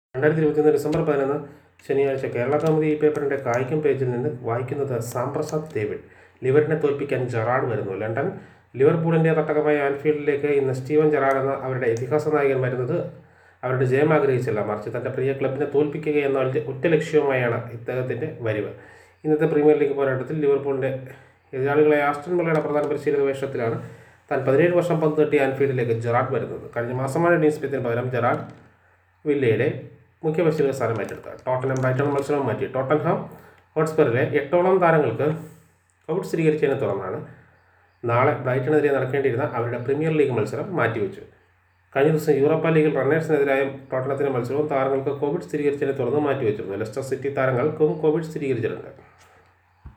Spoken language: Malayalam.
രണ്ടായിരത്തി ഇരുപത്തിയൊന്ന് ഡിസംബർ പതിനൊന്ന് ശനിയാഴ്ച കേരള കൗമുദി ഈ പേപ്പറിൻ്റെ കായികം പേജിൽ നിന്ന് വായിക്കുന്നത് സാംപ്രസാദ് ഡേവിഡ് ലിവറിനെ തോൽപ്പിക്കാൻ ജെറാഡ് വരുന്നു ലണ്ടൻ ലിവർപൂളിൻ്റെ തട്ടകമായ ആൻഫീൽഡിലേക്ക് ഇന്ന് സ്റ്റീവൻ ജെറാഡ് എന്ന അവരുടെ ഇതിഹാസ നായകൻ വരുന്നത് അവരുടെ ജയം ആഗ്രഹിച്ചില്ല മറിച്ച് തൻ്റെ പ്രിയ ക്ലബിനെ തോൽപ്പിക്കുക എന്ന ഒറ്റ ഒറ്റ ലക്ഷ്യവുമായാണ് ഇദ്ദേഹത്തിൻ്റെ വരവ് ഇന്നത്തെ പ്രീമിയർ ലീഗ് പോരാട്ടത്തിൽ ലിവർപൂളിൻ്റെ എതിരാളികളെ ആസ്റ്റൺ വില്ലയുടെ പ്രധാന പരിശീലക വേഷത്തിലാണ് താൻ പതിനേഴ് വർഷം പന്ത് തട്ടി ആൻഫീൽഡിലേക്ക് ജെറാഡ് വരുന്നത് കഴിഞ്ഞ മാസമാണ് ഡീൻ സ്മിത്തിന് പകരം ജെറാഡ് വില്ലയുടെ മുഖ്യ പരിശീലക സ്ഥാനം ഏറ്റെടുത്തത് ടോട്ടനം ബ്രൈറ്റൺ മത്സരം മാറ്റി ടോട്ടൻഹാം ഹോട്ട്സ്പറിലെ എട്ടോളം താരങ്ങൾക്ക് കോവിഡ് സ്ഥിരീകരിച്ചതിനെ തുടർന്നാണ് നാളെ ബ്രൈറ്റണെതിരെ നടക്കേണ്ടിയിരുന്ന അവരുടെ പ്രീമിയർ ലീഗ് മത്സരം മാറ്റിവെച്ചു കഴിഞ്ഞ ദിവസം യൂറോപ്പ ലീഗിൽ റണ്ണേഴ്സിനെതിരായ ടോട്ടനത്തിൻ്റെ മത്സരവും താരങ്ങൾക്ക് കോവിഡ് സ്ഥിരീകരിച്ചതിനെ തുടർന്ന് മാറ്റിവെച്ചിരുന്നു ലെസ്റ്റർ സിറ്റി താരങ്ങൾക്കും കോവിഡ് സ്ഥിരീകരിച്ചിട്ടുണ്ട്